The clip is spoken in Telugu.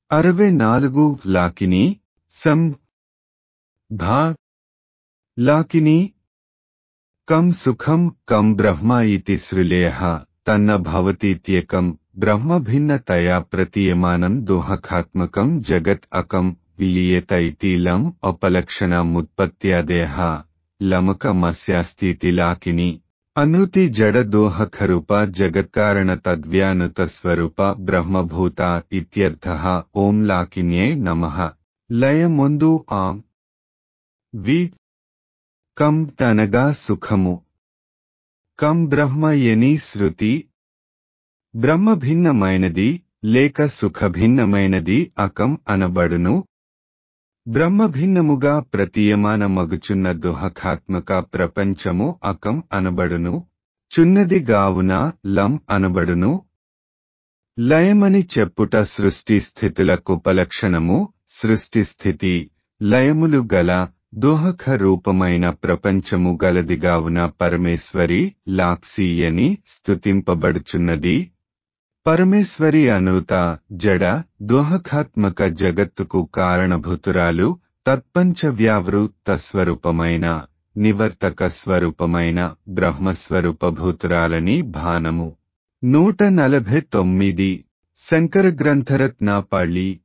అరవై నాలుగు లాకిని సం ధా లాకిని కం సుఖం కం బ్రహ్మ ఇతి శ్రులేహ తన్న భవతీత్యేకం బ్రహ్మభిన్నతయా ప్రతీయమానం దోహకాత్మకం జగత్ అకం విలీయత ఇతి లం అపలక్షణముత్పత్త్యాదేహ లమకమస్యాస్తితి లాకిని అనృతి జడ దోహకరూప జగత్కారణ తద్వ్యానుత స్వరూప బ్రహ్మభూత ఇత్యర్థ ఓం లాకిన్యే నమః లయముందు ఆం వి కం తనగా సుఖము కం బ్రహ్మ ఎని శృతి బ్రహ్మ భిన్నమైనది లేక సుఖభిన్నమైనది అకం అనబడును బ్రహ్మభిన్నముగా ప్రతీయమాన మగుచున్న దుహకాత్మక ప్రపంచము అకం అనబడును చున్నది గావున లం అనబడును లయమని చెప్పుట సృష్టి స్థితులకుపలక్షణము సృష్టి స్థితి లయములు గల దోహక రూపమైన ప్రపంచము గలదిగావున పరమేశ్వరి లాక్సీ అని స్తుతింపబడుచున్నది పరమేశ్వరి అనుత జడ దోహకాత్మక జగత్తుకు కారణభూతురాలు తత్పంచ వ్యావృత్త స్వరూపమైన నివర్తక స్వరూపమైన బ్రహ్మస్వరూపభూతురాలని భానము నూట నలభై తొమ్మిది శంకర గ్రంథరత్నాపళి